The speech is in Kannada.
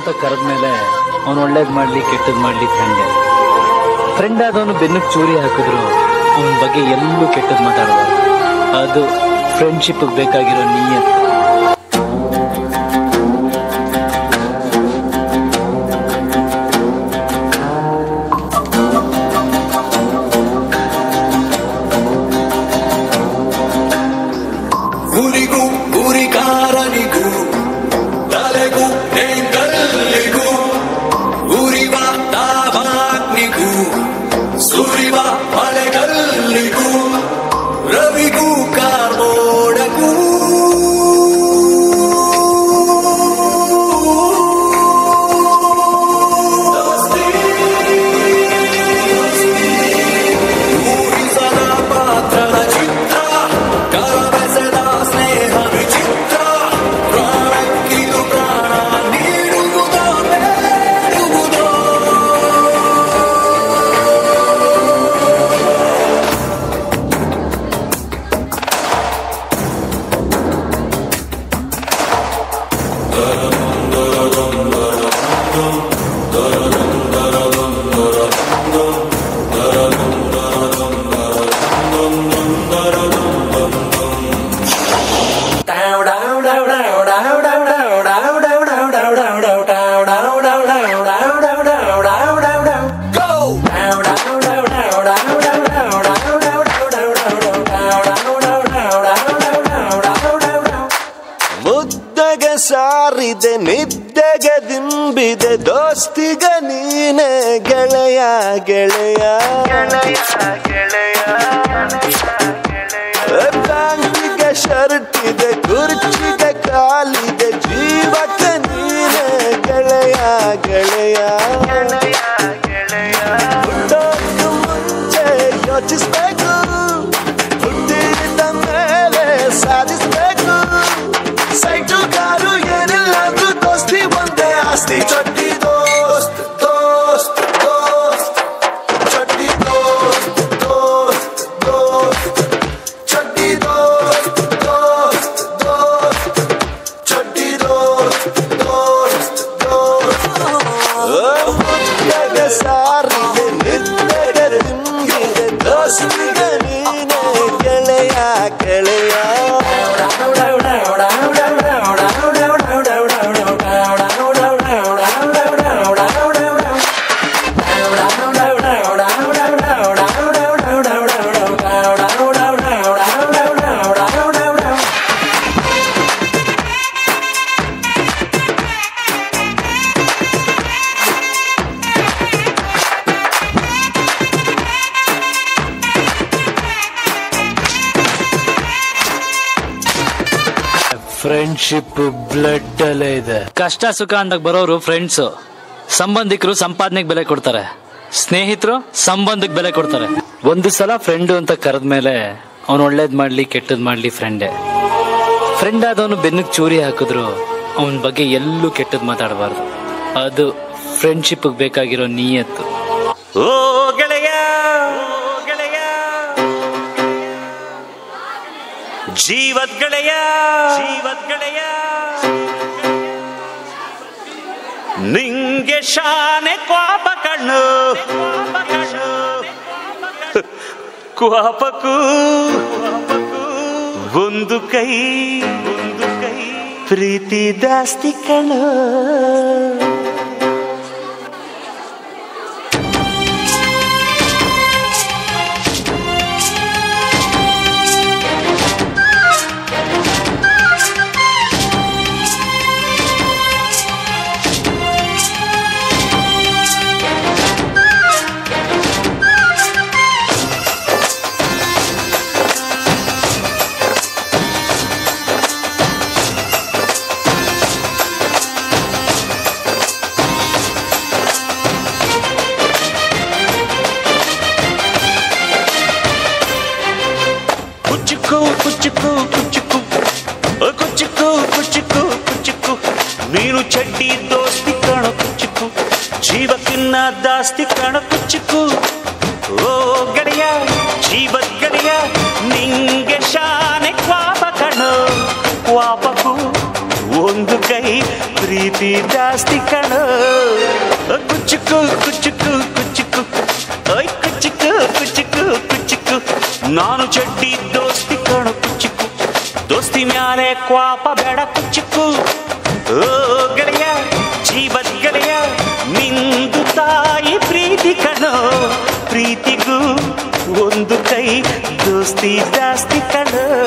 ಅಂತ ಕರೆದ್ಮೇಲೆ ಅವ್ನು ಒಳ್ಳೇದ್ ಮಾಡ್ಲಿ ಕೆಟ್ಟದ್ ಮಾಡ್ಲಿ ಫ್ರೆಂಡ್ ಫ್ರೆಂಡ್ ಆದವನು ಬೆನ್ನಿಗೆ ಚೂರಿ ಹಾಕಿದ್ರು ಅವನ ಬಗ್ಗೆ ಎಲ್ಲೂ ಕೆಟ್ಟದ್ ಮಾತಾಡಬಾರ್ದು ಅದು ಫ್ರೆಂಡ್ಶಿಪ್ ಬೇಕಾಗಿರೋ ನಿಯತ್ ಗುರಿಗೂ ಗುರಿಕಾರನಿಗೂ ತಲೆಗೂ ಕಲ್ಲಿಗೂ ಉರಿವ ತಾವಾಗ್ನಿಗೂ ಸುರಿವ ಮಳೆಗಲ್ಲಿಗೂ ರವಿಗೂ ಕಾರ್ಮೋಡಗೂ ಊಹಿಸದ ಪಾತ್ರದ ಚಿತ್ರ ಕರಬೆಸೆದ ಸ್ನೇಹ ವಿಚಿತ್ರ ಪ್ರಾಣಕ್ಕಿದು ಪ್ರಾಣ ನೀಡುವುದೋ ಬೇಡುವುದೋ ಮುದ್ದಗೆ ಸಾರಿದೆ ನಿದ್ದೆಗೆ ದಿಂಬಿದೆ ದೋಸ್ತಿಗ ನೀನೆ ಗೆಳೆಯ ಗೆಳೆಯ ಬ್ಯಾಂಕಿಗೆ ಶರ್ಟ್ ಇದೆ ಕುರ್ಚಿಗೆ ಕಾಲಿದೆ ಜೀವಕ್ಕೆ ನೀನೆ ಗೆಳೆಯ ಗೆಳೆಯ ಹುಟ್ಟೋಕು ಮುಂಚೆ ಯೋಚಿಸ್ಬೇಕು ಹುಟ್ಟಿದ ಮೇಲೆ ಸಾಧಿಸ್ಬೇಕು ಸೈಟು ಕಾರು ಏನಿಲ್ಲ ಅಂದ್ರೂ ದೋಸ್ತಿ ಒಂದೇ ಆಸ್ತಿ ಚಡ್ಡಿ ದೋಸ್ತ್ ದೋಸ್ತ್ ದೋಸ್ತ್ ಚಡ್ಡಿ ದೋಸ್ತ್ ದೋಸ್ತ್ ದೋಸ್ತ್ ಚಡ್ಡಿ ದೋಸ್ತ್ ದೋಸ್ತ್ ದೋಸ್ತ್ ಚಡ್ಡಿ ದೋಸ್ತ್ ದೋಸ್ತ್ ದೋಸ್ತ್ ಮುದ್ದೆಗೆ ಸಾರಿದೆ ನಿದ್ದೆಗೆ ತಿಂದಿದೆ ದೋಸ್ತಿಗೆ ನೀನೆ ಗೆಳೆಯ ಗೆಳೆಯ ಫ್ರೆಂಡ್ಶಿಪ್ ಬ್ಲಡ್ ಅಲ್ಲೇ ಇದೆ ಕಷ್ಟ ಸುಖ ಅಂದಾಗ ಬರೋರು ಫ್ರೆಂಡ್ಸ್ ಸಂಬಂಧಿಕರು ಸಂಪಾದನೆಗೆ ಬೆಲೆ ಕೊಡ್ತಾರೆ ಸ್ನೇಹಿತರು ಸಂಬಂಧಕ್ಕೆ ಬೆಲೆ ಕೊಡ್ತಾರೆ ಒಂದು ಸಲ ಫ್ರೆಂಡ್ ಅಂತ ಕರೆದ್ಮೇಲೆ ಅವ್ನು ಒಳ್ಳೇದ್ ಮಾಡ್ಲಿ ಕೆಟ್ಟದ್ ಮಾಡ್ಲಿ ಫ್ರೆಂಡೇ ಫ್ರೆಂಡ್ ಆದವನು ಬೆನ್ನಿಗೆ ಚೂರಿ ಹಾಕಿದ್ರು ಅವನ ಬಗ್ಗೆ ಎಲ್ಲೂ ಕೆಟ್ಟದ್ ಮಾತಾಡಬಾರ್ದು ಅದು ಫ್ರೆಂಡ್ಶಿಪ್ ಬೇಕಾಗಿರೋ ನಿಯತ್ತು ಓ ಗೆಳೆಯ ಗೆಳೆಯ ಜೀವದ್ ಗೆಳೆಯ ಜೀವದ್ ಗೆಳೆಯ ನಿಂಗೆ ಶಾನೆ ಕ್ವಾಪ ಕಣ್ಣು ಕ್ವಾಪಕ್ಕೂ ಒಂದು ಕೈ ಒಂದು ಕೈ ಪ್ರೀತಿ ಜಾಸ್ತಿ ಕಣ್ಣು ಕುಚ್ಚುಕು ಕುಚ್ಚುಕು ಕುಚ್ಚುಕು ಓ ಕುಚ್ಚುಕು ಕುಚ್ಚುಕು ಕುಚ್ಚುಕು ನೀನು ಚಡ್ಡಿ ದೋಸ್ತಿ ಕಾಣ ಕುಚ್ಚುಕು ಜೀವಕ್ಕಿನ್ನ ದಾಸ್ತಿ ಕಾಣ ಕುಚ್ಚುಕು ಓ ಗೆಳೆಯ ಜೀವದ ಗೆಳೆಯ ನಿಂಗೆ ಶಾನೆ ಕ್ವಾಪ ಕಣ ಕ್ವಾಪಕು ಒಂದು ಕೈ ಪ್ರೀತಿ ಜಾಸ್ತಿ ಕಣ ಕುಚ್ಚುಕು ಕುಚ್ಚುಕು ಕುಚ್ಚುಕು ಓಯ್ ಕುಚ್ಚುಕು ಕುಚ್ಚುಕು ಕುಚ್ಚುಕು ನಾನು ಚಡ್ಡಿ ದೋಸ್ತಿ ಕಣ ಕುಚ್ಚುಕು ದೋಸ್ತಿ ಮ್ಯಾಲೆ ಕ್ವಾಪ ಬೇಡ ಕುಚ್ಚುಕು ಓ ಗೆಳೆಯ ಜೀವದ ಗೆಳೆಯ ನಿಂದು ತಾಯಿ ಪ್ರೀತಿ ಕಣೋ ಪ್ರೀತಿಗೂ ಒಂದು ಕೈ ದೋಸ್ತಿ ಜಾಸ್ತಿ ಕಣೋ